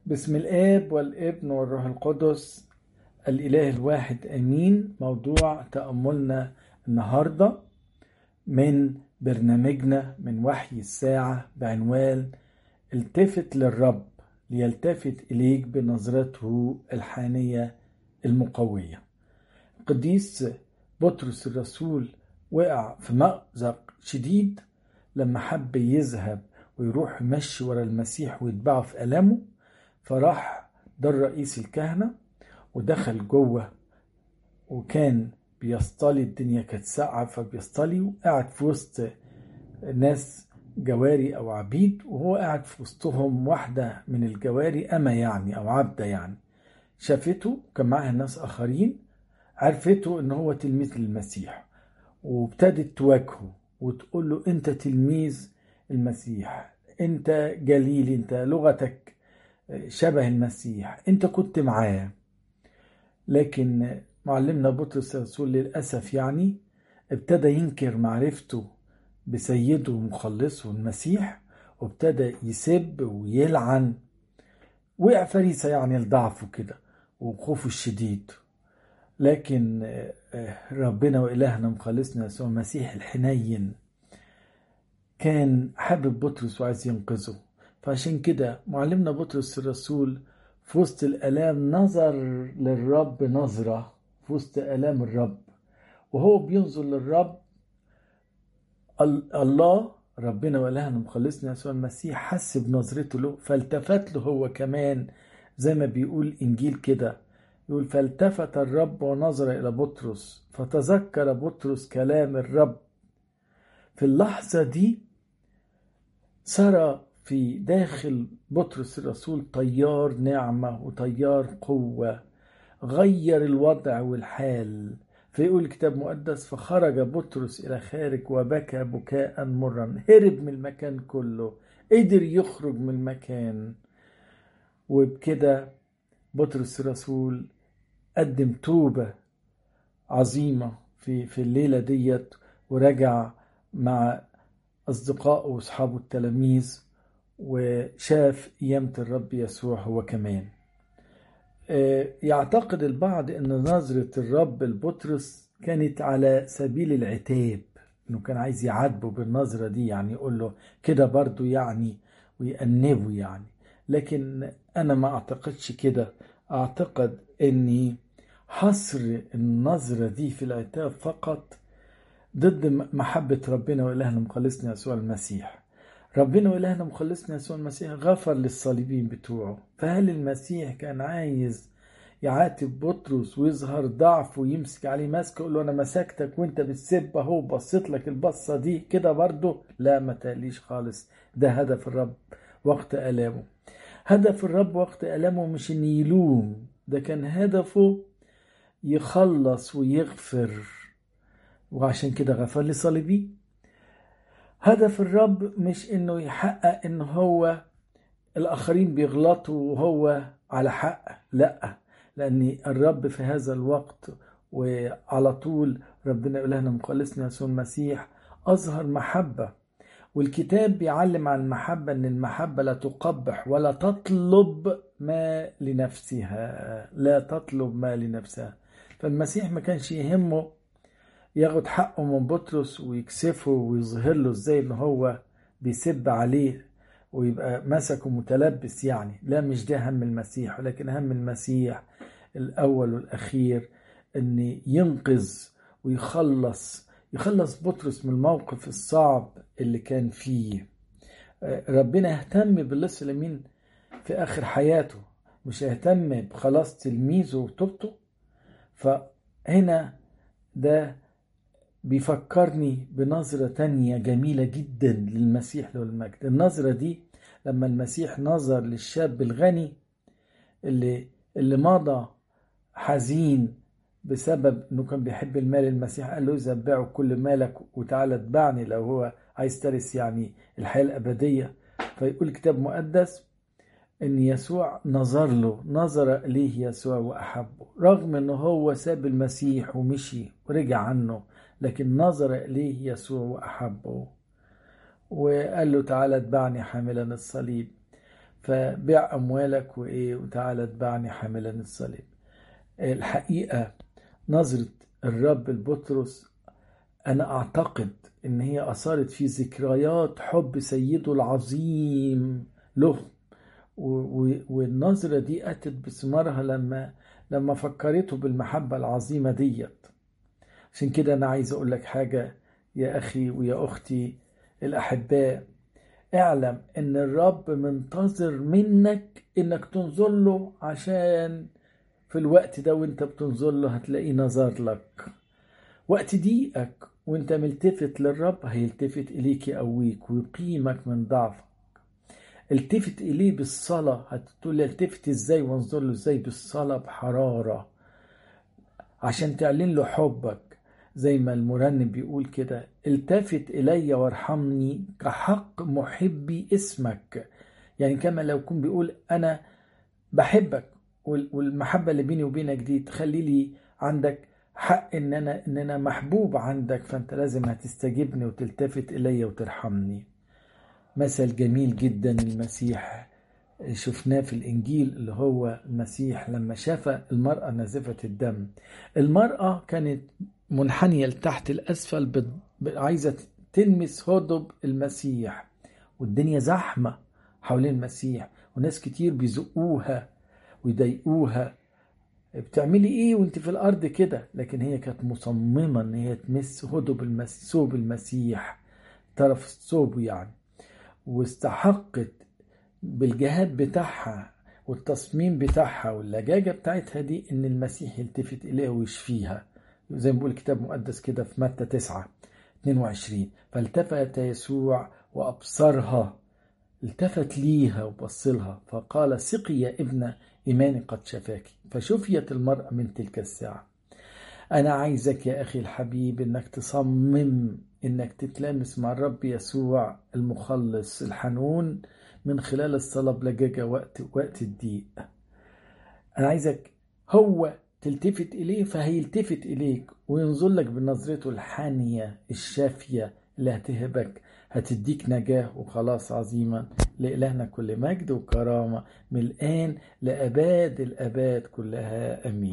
بسم الآب والابن والروح القدس الإله الواحد آمين موضوع تأملنا النهاردة من برنامجنا من وحي الساعة بعنوان التفت للرب ليلتفت إليك بنظرته الحانية المقوية القديس بطرس الرسول وقع في مأزق شديد لما حب يذهب ويروح يمشي ورا المسيح ويتبعه في ألمه فراح ده رئيس الكهنة ودخل جوه وكان بيصطلي الدنيا كانت ساقعة فبيصطلي وقعد في وسط ناس جواري أو عبيد وهو قاعد في وسطهم واحدة من الجواري أما يعني أو عبدة يعني شافته كان معاها ناس آخرين عرفته إن هو تلميذ للمسيح وابتدت تواجهه وتقول له أنت تلميذ المسيح أنت جليل أنت لغتك شبه المسيح أنت كنت معاه لكن معلمنا بطرس الرسول للأسف يعني ابتدى ينكر معرفته بسيده ومخلصه المسيح وابتدى يسب ويلعن وقع فريسة يعني لضعفه كده وخوفه الشديد لكن ربنا وإلهنا مخلصنا يسوع المسيح الحنين كان حابب بطرس وعايز ينقذه فعشان كده معلمنا بطرس الرسول في وسط الآلام نظر للرب نظرة في وسط آلام الرب وهو بينظر للرب الله ربنا وإلهنا مخلصنا يسوع المسيح حس بنظرته له فالتفت له هو كمان زي ما بيقول إنجيل كده يقول فالتفت الرب ونظر إلى بطرس فتذكر بطرس كلام الرب في اللحظة دي سرى في داخل بطرس الرسول طيار نعمة وطيار قوة غير الوضع والحال فيقول الكتاب المقدس فخرج بطرس إلى خارج وبكى بكاء مرا هرب من المكان كله قدر يخرج من المكان وبكده بطرس الرسول قدم توبة عظيمة في في الليلة ديت ورجع مع أصدقائه وأصحابه التلاميذ وشاف قيامة الرب يسوع هو كمان يعتقد البعض أن نظرة الرب لبطرس كانت على سبيل العتاب أنه كان عايز يعاتبه بالنظرة دي يعني يقول له كده برضو يعني ويأنبه يعني لكن أنا ما أعتقدش كده أعتقد أني حصر النظرة دي في العتاب فقط ضد محبة ربنا وإلهنا مخلصنا يسوع المسيح ربنا وإلهنا مخلصنا يسوع المسيح غفر للصليبين بتوعه فهل المسيح كان عايز يعاتب بطرس ويظهر ضعف ويمسك عليه ماسك يقول له انا مسكتك وانت بتسب اهو بصيت لك البصه دي كده برضه لا ما تقليش خالص ده هدف الرب وقت الامه هدف الرب وقت الامه مش ان يلوم ده كان هدفه يخلص ويغفر وعشان كده غفر لصليبيه هدف الرب مش انه يحقق ان هو الاخرين بيغلطوا وهو على حق لا لان الرب في هذا الوقت وعلى طول ربنا الهنا مخلصنا يسوع المسيح اظهر محبه والكتاب بيعلم عن المحبه ان المحبه لا تقبح ولا تطلب ما لنفسها لا تطلب ما لنفسها فالمسيح ما كانش يهمه ياخد حقه من بطرس ويكسفه ويظهر له ازاي ان هو بيسب عليه ويبقى مسكه متلبس يعني لا مش ده هم المسيح ولكن هم المسيح الاول والاخير ان ينقذ ويخلص يخلص بطرس من الموقف الصعب اللي كان فيه ربنا اهتم باللص اليمين في اخر حياته مش اهتم بخلاص تلميذه وتوبته فهنا ده بيفكرني بنظرة تانية جميلة جدا للمسيح له المجد النظرة دي لما المسيح نظر للشاب الغني اللي اللي مضى حزين بسبب انه كان بيحب المال المسيح قال له اذا بيعوا كل مالك وتعالى اتبعني لو هو عايز ترث يعني الحياة الأبدية فيقول الكتاب المقدس ان يسوع نظر له نظر اليه يسوع واحبه رغم انه هو ساب المسيح ومشي ورجع عنه لكن نظر إليه يسوع وأحبه وقال له تعالى اتبعني حاملا الصليب فبيع أموالك وإيه وتعالى اتبعني حاملا الصليب الحقيقة نظرة الرب لبطرس أنا أعتقد إن هي أثارت في ذكريات حب سيده العظيم له والنظرة دي أتت بثمارها لما لما فكرته بالمحبة العظيمة ديت عشان كده أنا عايز أقول لك حاجة يا أخي ويا أختي الأحباء اعلم إن الرب منتظر منك إنك تنظر له عشان في الوقت ده وانت بتنظر له هتلاقيه نظر لك وقت ضيقك وانت ملتفت للرب هيلتفت إليك يقويك ويقيمك من ضعفك التفت إليه بالصلاة هتقول التفت ازاي وانظر له ازاي بالصلاة بحرارة عشان تعلن له حبك زي ما المرنم بيقول كده التفت إلي وارحمني كحق محبي اسمك يعني كما لو يكون بيقول أنا بحبك والمحبة اللي بيني وبينك دي تخلي لي عندك حق ان انا ان انا محبوب عندك فانت لازم هتستجيبني وتلتفت الي وترحمني مثل جميل جدا المسيح شفناه في الانجيل اللي هو المسيح لما شاف المرأة نازفة الدم المرأة كانت منحنية لتحت الاسفل عايزة تلمس هدب المسيح والدنيا زحمة حوالين المسيح وناس كتير بيزقوها ويضايقوها بتعملي ايه وانت في الارض كده لكن هي كانت مصممة ان هي تمس هدب المس ثوب المسيح طرف ثوبه يعني واستحقت بالجهاد بتاعها والتصميم بتاعها واللجاجة بتاعتها دي ان المسيح يلتفت اليها ويشفيها زي ما بيقول الكتاب المقدس كده في متى 9 22 فالتفت يسوع وابصرها التفت ليها وبصلها فقال سقي يا ابنة إيماني قد شفاك فشفيت المرأة من تلك الساعة أنا عايزك يا أخي الحبيب إنك تصمم إنك تتلامس مع الرب يسوع المخلص الحنون من خلال الصلاة بلجاجة وقت وقت الضيق أنا عايزك هو تلتفت إليه فهيلتفت إليك وينظر لك بنظرته الحانية الشافية اللي هتهبك هتديك نجاة وخلاص عظيما لإلهنا كل مجد وكرامة من الآن لأباد الأباد كلها أمين